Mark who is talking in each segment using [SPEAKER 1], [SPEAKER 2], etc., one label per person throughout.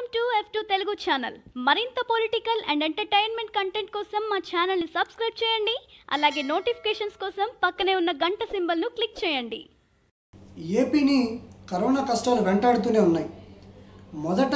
[SPEAKER 1] to ఎఫ్ టు Telugu channel మరింత పొలిటికల్ అండ్ ఎంటర్టైన్మెంట్ కంటెంట్ కోసం మా ఛానల్ని సబ్స్క్రైబ్ చేయండి అలాగే నోటిఫికేషన్స్ కోసం పక్కనే ఉన్న గంట సింబల్ను క్లిక్ చేయండి
[SPEAKER 2] ఏపీని కరోనా కష్టాలు వెంటాడుతూనే ఉన్నాయి మొదట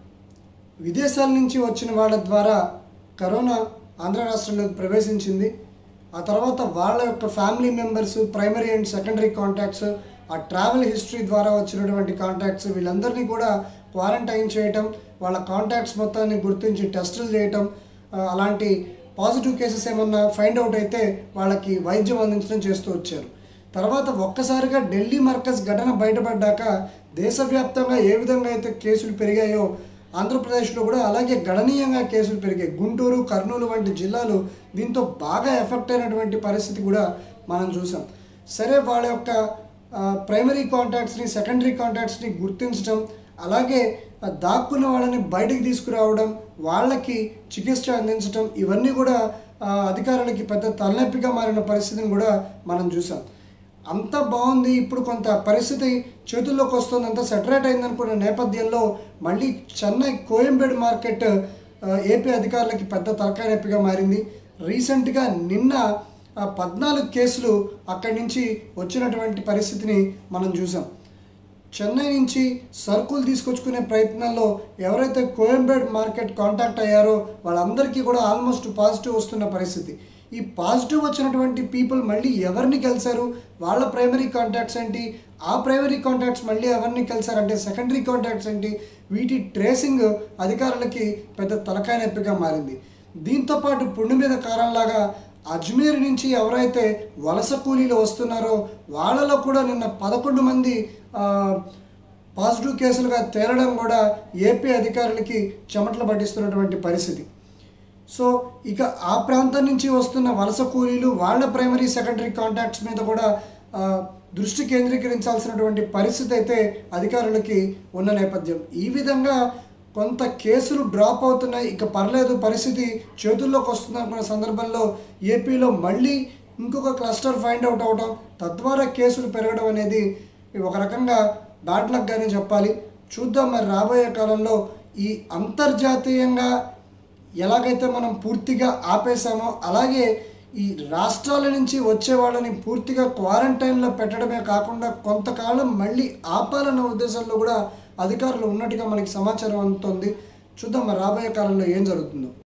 [SPEAKER 2] విదేశాల నుంచి వచ్చిన వాళ్ళ ద్వారా కరోనా ఆంధ్ర రాష్ట్రంలోకి ప్రవేశించింది ఆ తర్వాత వాళ్ళ యొక్క family members primary and secondary contacts ఆ ట్రావెల్ హిస్టరీ ద్వారా వచ్చినటువంటి కాంటాక్ట్స్ వీళ్ళందరినీ కూడా క్వారంటైన్ చేయటం వాళ్ళ కాంటాక్ట్స్ మొత్తాన్ని గుర్తించి టెస్టులు చేయటం ఆ, అలాంటి పాజిటివ్ కేసెస్ ఏమన్నా ఫైండ్ అవుట్ అయితే వాళ్ళకి వైద్యం అందించడం చేస్తూ వచ్చారు తర్వాత ఒక్కసారిగా ఢిల్లీ మర్కజ్ ఘటన బయటపడ్డాక దేశవ్యాప్తంగా ఏ విధంగా అయితే కేసులు పెరిగాయో ఆంధ్రప్రదేశ్లో కూడా అలాగే గణనీయంగా కేసులు పెరిగాయి గుంటూరు కర్నూలు వంటి జిల్లాలు దీంతో బాగా ఎఫెక్ట్ అయినటువంటి పరిస్థితి కూడా మనం చూసాం సరే వాళ్ళ యొక్క ప్రైమరీ కాంటాక్ట్స్ని సెకండరీ కాంటాక్ట్స్ని గుర్తించడం అలాగే ఆ దాక్కున్న వాళ్ళని బయటికి తీసుకురావడం వాళ్ళకి చికిత్స అందించడం ఇవన్నీ కూడా ఆ, అధికారులకి పెద్ద తలనొప్పిగా మారిన పరిస్థితిని కూడా మనం చూసాం అంత బాగుంది ఇప్పుడు కొంత పరిస్థితి చేతుల్లోకి వస్తుంది అంతా సెటరేట్ అయిందనుకున్న నేపథ్యంలో మళ్ళీ చెన్నై కోయంబేడు మార్కెట్ ఆ, ఏపీ అధికారులకి పెద్ద తలకాయ నొప్పిగా మారింది రీసెంట్గా నిన్న ఆ, పద్నాలుగు కేసులు అక్కడి నుంచి వచ్చినటువంటి పరిస్థితిని మనం చూసాం చెన్నై నుంచి సరుకులు తీసుకొచ్చుకునే ప్రయత్నంలో ఎవరైతే కోయంబేడ్ మార్కెట్ కాంటాక్ట్ అయ్యారో వాళ్ళందరికీ కూడా ఆల్మోస్ట్ పాజిటివ్ వస్తున్న పరిస్థితి ఈ పాజిటివ్ వచ్చినటువంటి పీపుల్ మళ్ళీ ఎవరిని కలిశారు వాళ్ళ ప్రైమరీ కాంటాక్ట్స్ ఏంటి ఆ ప్రైమరీ కాంటాక్ట్స్ మళ్ళీ ఎవరిని కలిశారు అంటే సెకండరీ కాంటాక్ట్స్ ఏంటి వీటి ట్రేసింగ్ అధికారులకి పెద్ద తలకాయ నొప్పిగా మారింది దీంతో పాటు పుండు మీద కారంలాగా అజ్మీర్ నుంచి ఎవరైతే వలస కూలీలు వస్తున్నారో వాళ్ళలో కూడా నిన్న పదకొండు మంది ఆ, పాజిటివ్ కేసులుగా తేలడం కూడా ఏపీ అధికారులకి చెమటలు పట్టిస్తున్నటువంటి పరిస్థితి సో ఇక ఆ ప్రాంతం నుంచి వస్తున్న వలస కూలీలు వాళ్ళ ప్రైమరీ సెకండరీ కాంటాక్ట్స్ మీద కూడా ఆ, దృష్టి కేంద్రీకరించాల్సినటువంటి పరిస్థితి అయితే అధికారులకి ఉన్న నేపథ్యం ఈ విధంగా కొంత కేసులు డ్రాప్ అవుతున్నాయి ఇక పర్లేదు పరిస్థితి చేతుల్లోకి వస్తుంది అనుకున్న సందర్భంలో ఏపీలో మళ్ళీ ఇంకొక క్లస్టర్ ఫైండ్ అవుట్ అవడం తద్వారా కేసులు పెరగడం అనేది ఒక రకంగా బ్యాడ్ లక్ గానే చెప్పాలి చూద్దాం మరి రాబోయే కాలంలో ఈ అంతర్జాతీయంగా ఎలాగైతే మనం పూర్తిగా ఆపేసామో అలాగే ఈ రాష్ట్రాల నుంచి వచ్చే వాళ్ళని పూర్తిగా క్వారంటైన్లో పెట్టడమే కాకుండా కొంతకాలం మళ్ళీ ఆపాలన్న ఉద్దేశంలో కూడా అధికారులు ఉన్నట్టుగా మనకి సమాచారం అందుతోంది చూద్దాం మరి రాబోయే కాలంలో ఏం జరుగుతుందో